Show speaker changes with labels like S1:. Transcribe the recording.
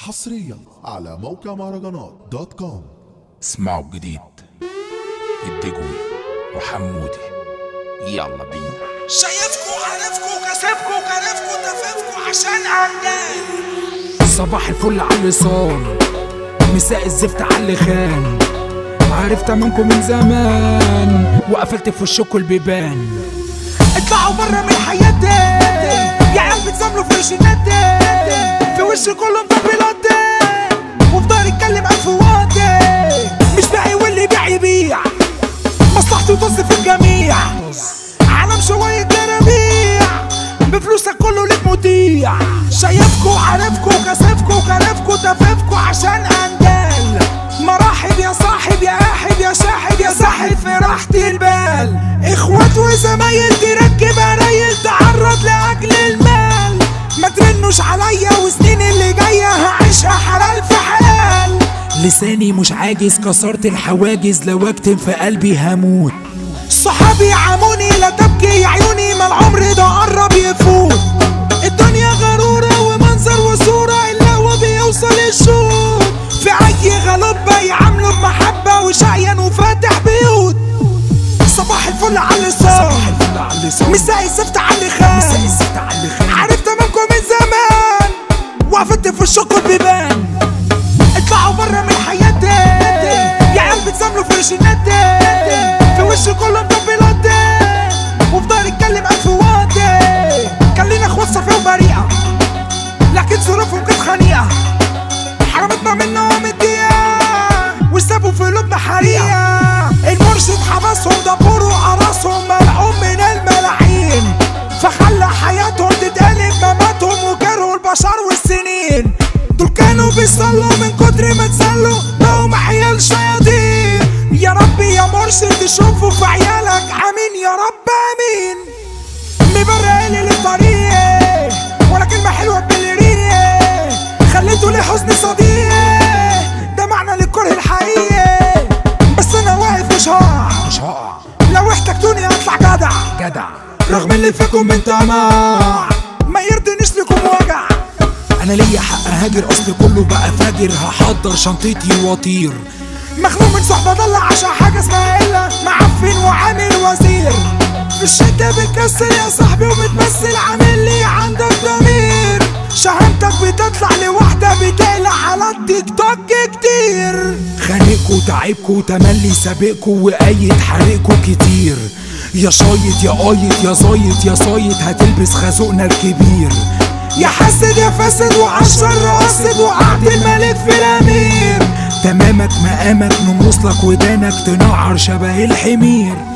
S1: حصريا على موقع مهرجانات دوت كوم
S2: اسمعوا الجديد الدجوي وحمودي يلا بينا
S3: شايفكوا عارفكوا كسبكوا كرفكوا تفافكوا عشان عندان
S4: صباح الفل على اللسان مساء الزفت على اللي خان عارف تمامكم من زمان وقفلت في وشكوا البيبان
S3: اطلعوا بره من حياتي يا عيال بتزاملوا في روشناتي في وش كله مطبلات وفضل يتكلم الف واطي مش باقي واللي بيع يبيع مصلحته تص في الجميع عالم شوية جرابيع بفلوسك كله ليك مطيع شايفكوا عارفكوا كسفكوا كرفكوا تفافكوا عشان اندال مراحب يا صاحب يا احب يا شاحب يا ساحب في راحة البال اخوات وزمايل تركب رايل تعرض لاجل المال ما ترنوش عليا وسنين اللي جاية هعيشها حلال في حلال
S4: لساني مش عاجز كسرت الحواجز لو اكتم في قلبي هموت
S3: صحابي عموني لا تبكي عيوني ما العمر ده قرب يفوت الدنيا غرورة ومنظر وصورة إلا هو بيوصل الشوط في أي غلبة يعاملوا بمحبة وشقيان وفاتح بيوت صباح الفل على اللسان مساء الزفت على اللي خان عارف تمامكم من زمان وقفت في الشكر بيبان اطلعوا بره من حياتي يا عيال بتزاملوا في روشناتي في وش كله مطبلات وفضل يتكلم الف واطي كان لينا اخوات صفيه وبريئه لكن ظروفهم كانت خنيقه حرمتنا منهم الدقيقه وسابوا في قلوبنا حريقه المرشد حبسهم دبور وقرصهم ملعون من الملاعين فخلى حياتهم تتقلب مماتهم وكرهوا البشر والسنين دول كانوا بيصلوا من كتر ما اتسلوا بقوا محيال شياطين يا ربي يا مرشد تشوفوا في عيالك امين يا رب امين مبرق لي للطريق ولا كلمة حلوة بالريق خليته لي حزن صديق ده معنى للكره الحقيقي بس انا واقف مش هقع
S4: مش هقع
S3: لو احتجتوني اطلع جدع
S4: جدع
S3: رغم اللي فيكم من طمع ما يرضينيش لكم وجع
S4: انا ليا حق هاجر اصل كله بقى فاجر هحضر شنطتي واطير
S3: مخنوق من صحبة ضل عشان حاجة اسمها إلا معفن وعامل وزير في الشتا بتكسر يا صاحبي وبتمثل عامل لي عندك ضمير شهامتك بتطلع لوحدة بتقلع على التيك توك كتير
S4: خانقكوا تعبكوا تملي سابقكوا وأيد حرقكوا كتير يا شايط يا قايط يا زايط يا صايط هتلبس خازوقنا الكبير
S3: يا حاسد يا فاسد وعالشر قاصد وقعد الملك في الأمير
S4: تمامك مقامك نموصلك ودانك تنعر شبه الحمير